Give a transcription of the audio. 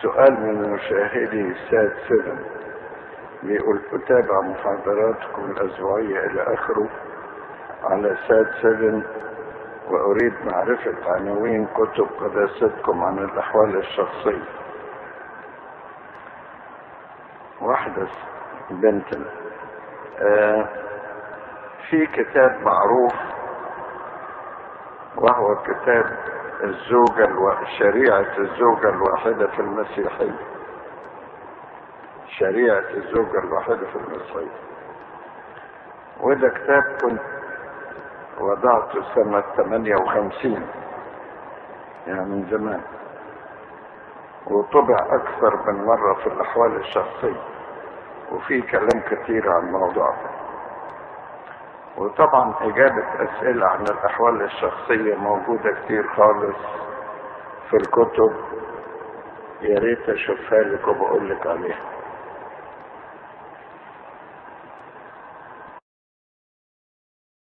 سؤال من مشاهدي ساد سيفن بيقول أتابع محاضراتكم الأسبوعية إلى آخره على ساد سيفن وأريد معرفة عناوين كتب قداستكم عن الأحوال الشخصية واحدة بنتنا آه في كتاب معروف وهو كتاب الزوجة الو... شريعة الزوجة الواحدة في المسيحية شريعة الزوجة الواحدة في المسيحية وده كتاب كنت وضعته سنة 58 يعني من زمان وطبع أكثر من مرة في الأحوال الشخصية وفي كلام كثير عن الموضوع ده وطبعا إجابة أسئلة عن الأحوال الشخصية موجودة كتير خالص في الكتب يا ريت أشوفها لك وبقول لك عليها